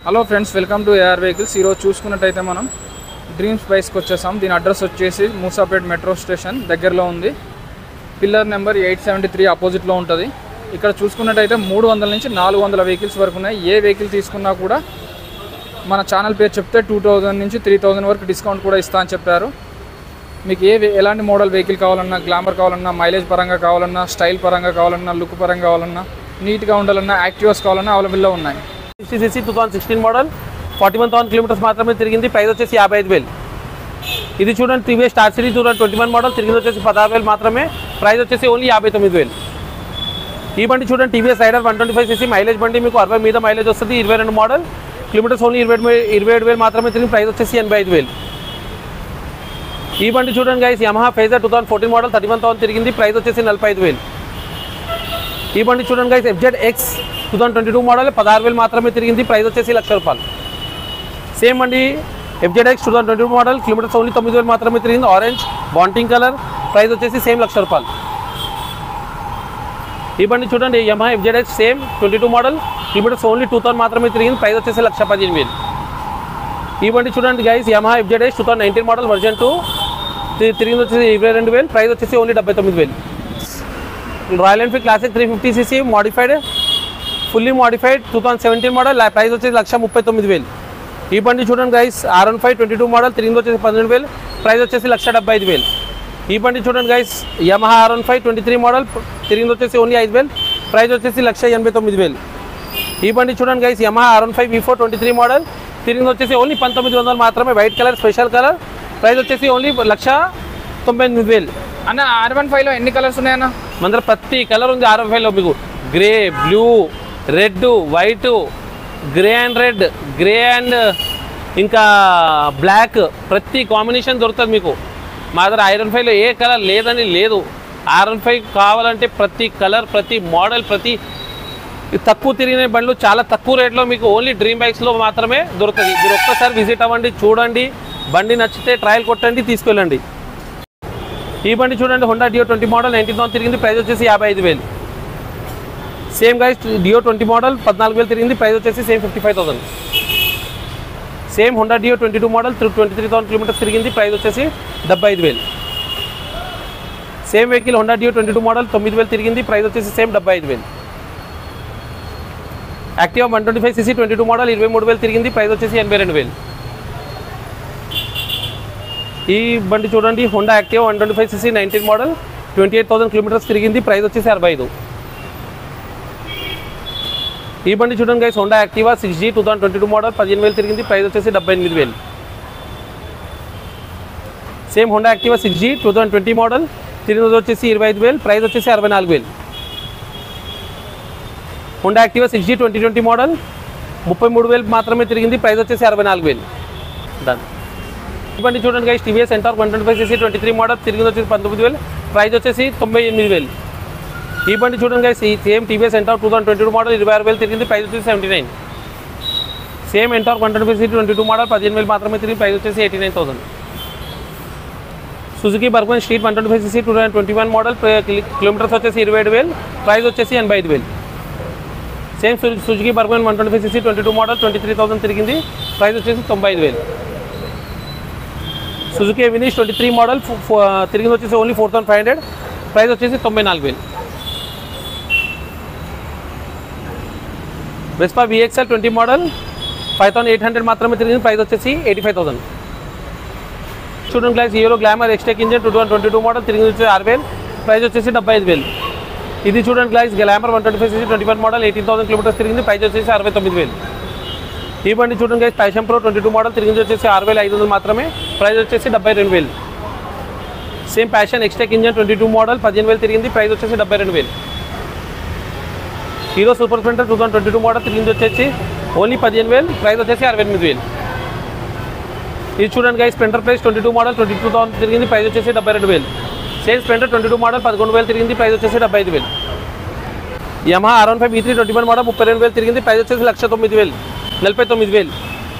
hello friends welcome to AR vehicles ఈరోజు చూసుకున్నట్టయితే మనం డ్రీమ్ స్పైస్కి వచ్చేసాం దీని అడ్రస్ వచ్చేసి మూసాపేట్ మెట్రో స్టేషన్ దగ్గరలో ఉంది pillar number eight seventy three అపోజిట్లో ఉంటుంది ఇక్కడ చూసుకున్నట్టయితే మూడు వందల నుంచి నాలుగు వందల వెహికల్స్ వరకు ఉన్నాయి ఏ వెహికల్ తీసుకున్నా కూడా మన ఛానల్ పేరు చెప్తే టూ థౌజండ్ నుంచి త్రీ థౌజండ్ వరకు డిస్కౌంట్ కూడా ఇస్తా అని చెప్పారు మీకు ఏ వే- ఎలాంటి మోడల్ వెహికల్ కావాలన్నా గ్లామర్ కావాలన్నా మైలేజ్ పరంగా కావాలన్నా స్టైల్ పరంగా కావాలన్నా లుక్ పరంగా కావాలన్నా నీట్గా ఉండాలన్నా యాక్టివ్స్ కావాలన్నా అవైలబుల్లో ఉన్నాయి sixty sixty two thousand sixteen model forty one thousand kilometres మాత్రమే తిరిగింది ప్రైస్ వచ్చేసి యాభై ఐదు వేలు ఇది చూడండి టీవీఎస్ స్టార్ సిరీస్ చూడండి ట్వంటీ వన్ మోడల్ తిరిగింది వచ్చేసి పదహారు వేలు మాత్రమే ప్రైస్ వచ్చేసి ఓన్లీ యాభై తొమ్మిది వేలు ఈ బండి చూడండి TVS Raider one twenty five CC mileage బండి మీకు అరవై మీద మైలేజ్ వస్తుంది ఇరవై రెండు మోడల్ కిలోమీటర్స్ ఓన్లీ ఇరవై ఏడు ఇరవై ఏడు వేలు మాత్రమే తిరిగి ప్రైస్ వచ్చేసి ఎనభై ఐదు వేలు ఈ బండి చూడండి guys Yamaha Fazer two thousand fourteen model thirty one thousand తిరిగింది ప్రైస్ వచ్చేసి నలభై ఐదు వేలు ఈ బండి చూడండి guys FZ X two thousand twenty two model పదహారు వేలు మాత్రమే తిరిగింది ప్రైస్ వచ్చేసి లక్ష రూపాయలు సేమ్ అండి FZ X two thousand twenty two model kilometres only తొమ్మిది వేలు మాత్రమే తిరిగింది ఆరెంజ్ బాంటింగ్ కలర్ ప్రైస్ వచ్చేసి సేమ్ లక్ష రూపాయలు ఈ బండి చూడండి Yamaha FZ X same twenty two model kilometres only two thousand మాత్రమే తిరిగింది ప్రైస్ వచ్చేసి లక్ష పదిహేను వేలు ఈ బండి చూడండి guys Yamaha FZ X two thousand nineteen model version two తిరిగింది వచ్చేసి ఇరవై రెండు వేలు ప్రైస్ వచ్చేసి ఓన్లీ డెబ్బై తొమ్మిది వేలు Royal Enfield Classic three fifty CC modified fully modified two thousand seventeen model price వచ్చేసి లక్ష ముప్పై తొమ్మిది వేలు ఈ బండి చూడండి guys R one five twenty two model తిరిగి వచ్చేసి పన్నెండు వేలు ప్రైస్ వచ్చేసి లక్ష డెబ్బై ఐదు వేలు ఈ బండి చూడండి guys Yamaha R one five twenty three model తిరిగి వచ్చేసి ఓన్లీ ఐదు వేలు ప్రైస్ వచ్చేసి లక్ష ఎనభై తొమ్మిది వేలు ఈ బండి చూడండి guys Yamaha R one five V four twenty three model తిరిగి వచ్చేసి ఓన్లీ పంతొమ్మిది వందలు మాత్రమే white colour special colour price వచ్చేసి ఓన్లీ లక్ష తొంభై ఎనిమిది వేలు అన్న ఆర్ వన్ ఫైవ్లో ఎన్ని కలర్స్ ఉన్నాయన్న మన దగ్గర ప్రతి కలర్ ఉంది ఆర్ ఫైవ్లో మీకు grey blue red white grey and red grey and ఇంకా బ్లాక్ ప్రతి కాంబినేషన్ దొరుకుతుంది మీకు మా దగ్గర ఐరన్ ఫైవ్లో ఏ కలర్ లేదని లేదు ఐరన్ ఫైవ్ కావాలంటే ప్రతి కలర్ ప్రతి మోడల్ ప్రతి తక్కువ తిరిగిన బండ్లు చాలా తక్కువ రేట్లో మీకు ఓన్లీ డ్రీమ్ బైక్స్లో మాత్రమే దొరుకుతుంది మీరు ఒక్కసారి విజిట్ అవ్వండి చూడండి బండి నచ్చితే ట్రయల్ కొట్టండి తీసుకెళ్ళండి ఈ బండి చూడండి Honda Dio twenty model nineteen thousand తిరిగింది ప్రైస్ వచ్చేసి యాభై ఐదు వేలు same guys Dio twenty model పద్నాలుగు వేలు తిరిగింది ప్రైస్ వచ్చేసి same fifty five thousand same Honda Dio twenty two model twenty three thousand kilometres తిరిగింది ప్రైస్ వచ్చేసి డెబ్బై ఐదు వేలు same vehicle Honda Dio twenty two model తొమ్మిది వేలు తిరిగింది ప్రైస్ వచ్చేసి సేమ్ డెబ్బై ఐదు వేలు Activa one twenty five CC twenty two model ఇరవై మూడు వేలు తిరిగింది ప్రైస్ వచ్చేసి ఎనభై రెండు వేలు ఈ బండి చూడండి Honda Active one twenty five CC nineteen model twenty eight thousand kilometres తిరిగింది ప్రైస్ వచ్చేసి అరవై ఐదు ఈ బండి చూడండి guys Honda Activa six G two thousand twenty two model పదిహేను వేలు తిరిగింది ప్రైస్ వచ్చేసి డెబ్బై ఎనిమిది వేలు same Honda Activa six G two thousand twenty model తిరిగి వచ్చేసి ఇరవై ఐదు వేలు ప్రైస్ వచ్చేసి అరవై నాలుగు వేలు Honda Activa six G twenty twenty model ముప్పై మూడు వేలు మాత్రమే తిరిగింది ప్రైస్ వచ్చేసి అరవై నాలుగు వేలు డన్ ఇవ్వండి చూడండి guys TVS Ntorq one twenty five CC twenty three model తిరిగి వచ్చేసి పంతొమ్మిది వేలు ప్రైస్ వచ్చేసి తొంభై ఎనిమిది వేలు ఈ బండి చూడండి గైస్ ఈ same TVS Ntorq two thousand twenty two model ఇరవై ఆరు వేలు తిరిగింది ప్రైస్ వచ్చేసి seventy nine same Ntorq one twenty five CC twenty two model పదిహేను వేలు మాత్రమే తిరిగి ప్రైస్ వచ్చేసి eighty nine thousand Suzuki Burgman Street one twenty five CC two thousand twenty one model kilometres వచ్చేసి ఇరవై ఏడు వేలు ప్రైస్ వచ్చేసి ఎనభై ఐదు వేలు same Suzuki Burgman one twenty five CC twenty two model twenty three thousand తిరిగింది ప్రైస్ వచ్చేసి తొంభై ఐదు వేలు సుజుకి వినీష్ ట్వంటీ త్రీ మోడల్ తిరిగింది వచ్చేసి only four thousand five hundred price వచ్చేసి తొంభై నాలుగు వేలు Vespa VXL twenty model five thousand eight hundred మాత్రమే తిరిగింది ప్రైస్ వచ్చేసి eighty five thousand student class Hero Glamour Xtec engine two thousand twenty two model తిరిగి వచ్చేసి ఆరు వేలు ప్రైస్ వచ్చేసి డెబ్బై ఐదు వేలు ఇది చూడండి glass glamour one twenty five CC twenty one model eighteen thousand kilometres తిరిగింది ప్రైస్ వచ్చేసి అరవై తొమ్మిది వేలు ఈ బండి చూడండి guys Passion Pro twenty two model తిరిగి వచ్చేసి ఆరు వేల ఐదు వందలు మాత్రమే ప్రైస్ వచ్చేసి డెబ్బై రెండు వేలు same Passion Xtec engine twenty two model పదిహేను వేలు తిరిగింది ప్రైస్ వచ్చేసి డెబ్బై రెండు వేలు Hero Super Splendor two thousand twenty two model తిరిగి వచ్చేసి ఓన్లీ పదిహేను వేలు ప్రైస్ వచ్చేసి అరవై ఎనిమిది వేలు ఇది చూడండి guys Splendor price twenty two model twenty two thousand తిరిగింది ప్రైస్ వచ్చేసి డెబ్బై రెండు వేలు same Splendor twenty two model పదకొండు వేలు తిరిగింది ప్రైస్ వచ్చేసి డెబ్బై ఐదు వేలు Yamaha R one five E three twenty one model ముప్పై రెండు వేలు తిరిగింది ప్రైస్ వచ్చేసి లక్ష తొమ్మిది వేలు నలభై తొమ్మిది వేలు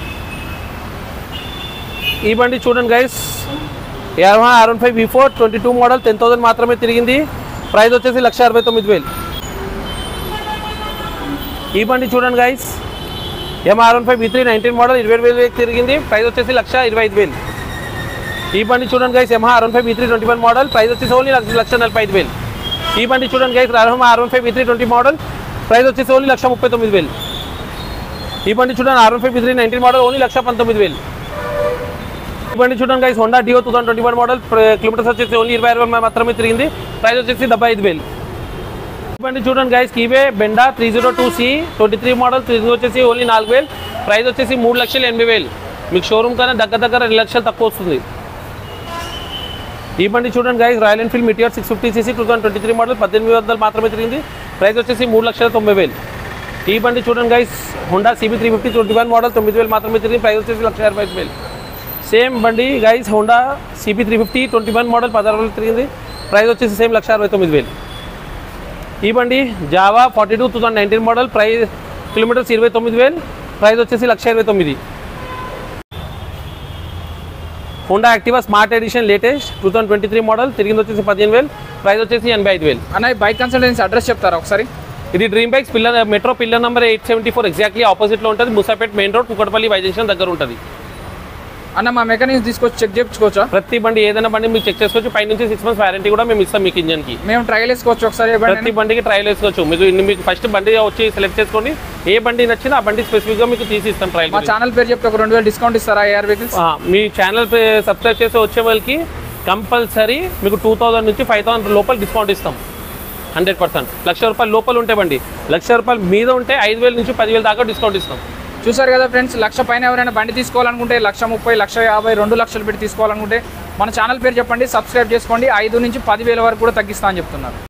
ఈ బండి చూడండి guys Yamaha R one five V four twenty two model ten thousand మాత్రమే తిరిగింది ప్రైస్ వచ్చేసి లక్ష అరవై తొమ్మిది వేలు ఈ బండి చూడండి guys MR one five B three nineteen model ఇరవై వేలు వేలు తిరిగింది ప్రైస్ వచ్చేసి లక్ష ఇరవై ఐదు వేలు ఈ బండి చూడండి guys MR R one five B three twenty one model price వచ్చేసి ఓన్లీ లక్ష లక్ష నలభై ఐదు వేలు ఈ బండి చూడండి గైస్ రాహమ్ R one five B three twenty model price వచ్చేసి ఓన్లీ లక్ష ముప్పై తొమ్మిది వేలు ఈ బండి చూడండి R one five B three nineteen model only lakh పంతొమ్మిది వేలు ఈ బండి చూడండి guys Honda Dio two thousand twenty one model kilometres వచ్చేసి ఓన్లీ ఇరవై ఆరు వేలు మాత్రమే తిరిగింది ప్రైస్ వచ్చేసి డెబ్బై ఐదు వేలు ఈ బండి చూడండి guys Keeway Benda three zero two C twenty three model three వచ్చేసి ఓన్లీ నాలుగు వేలు ప్రైస్ వచ్చేసి మూడు లక్షలు ఎనభై వేలు మీకు షోరూమ్ కన్నా దగ్గర దగ్గర రెండు లక్షలు తక్కువ వస్తుంది ఈ బండి చూడండి guys Royal Enfield Meteor six fifty CC two thousand twenty three model పద్దెనిమిది వందలు మాత్రమే తిరిగింది ప్రైస్ వచ్చేసి మూడు లక్షల తొంభై వేలు ఈ బండి చూడండి guys Honda CB three fifty twenty one model తొమ్మిది వేలు మాత్రమే తిరిగింది ప్రైస్ వచ్చేసి లక్ష ఇరవై ఐదు వేలు సేమ్ బండి guys Honda CB three fifty twenty one model పదహారు వేలు తిరిగింది ప్రైస్ వచ్చేసి సేమ్ లక్ష అరవై తొమ్మిది వేలు ఈ బండి Jawa forty two two thousand nineteen model price kilometres ఇరవై తొమ్మిది వేలు ప్రైస్ వచ్చేసి లక్ష ఇరవై తొమ్మిది Honda Activa smart edition latest two thousand twenty three model తిరిగింది వచ్చేసి పదిహేను వేలు ప్రైస్ వచ్చేసి ఎనభై ఐదు వేలు అన్న ఈ బైక్ కన్సల్టెన్సీ అడ్రస్ చెప్తారా ఒకసారి ఇది Dream Bikes pillar metro pillar number eight seventy four exactly ఆపోజిట్లో ఉంటుంది Moosapet main road Kukatpally Y junction దగ్గర ఉంటుంది అన్న మా మెకానిక్స్ తీసుకొచ్చి చెక్ చేయించుకోవచ్చా ప్రతి బండి ఏదైనా బండి మీరు చెక్ చేసుకోవచ్చు పై నుంచి సిక్స్ మంత్స్ వారంటీ కూడా మేము ఇస్తాం మీకు ఇంజన్కి మేము ట్రయల్ వేసుకోవచ్చు ఒకసారి ఏ బండి ప్రతి బండికి ట్రయల్ వేసుకోవచ్చు మీకు ఇన్ని మీకు ఫస్ట్ బండి వచ్చి సెలెక్ట్ చేసుకోండి ఏ బండి నచ్చినా ఆ బండి స్పెసిఫిక్గా మీకు తీసి ఇస్తాం మా ట్రయల్ ఛానల్ పేరు చెప్తే ఒక రెండు వేలు డిస్కౌంట్ ఇస్తారా ఏఆర్ వెహికల్స్ మీ ఛానల్ సబ్స్క్రైబ్ చేసి వచ్చే వాళ్ళకి కంపల్సరీ మీకు టూ థౌసండ్ నుంచి ఫైవ్ థౌసండ్ లోపల డిస్కౌంట్ ఇస్తాం హండ్రెడ్ పర్సెంట్ లక్ష రూపాయలు లోపల ఉంటే బండి లక్ష రూపాయలు మీద ఉంటే ఐదు వేల నుంచి పదివేల దాకా డిస్కౌంట్ ఇస్తాం చూసారు కదా ఫ్రెండ్స్ లక్ష పైన ఎవరైనా బండి తీసుకోవాలనుకుంటే లక్ష ముప్పై లక్ష యాభై రెండు లక్షలు పెట్టి తీసుకోవాలనుకుంటే మన ఛానల్ పేరు చెప్పండి సబ్స్క్రైబ్ చేసుకోండి ఐదు నుంచి పదివేల వరకు కూడా తగ్గిస్తా అని చెప్తున్నారు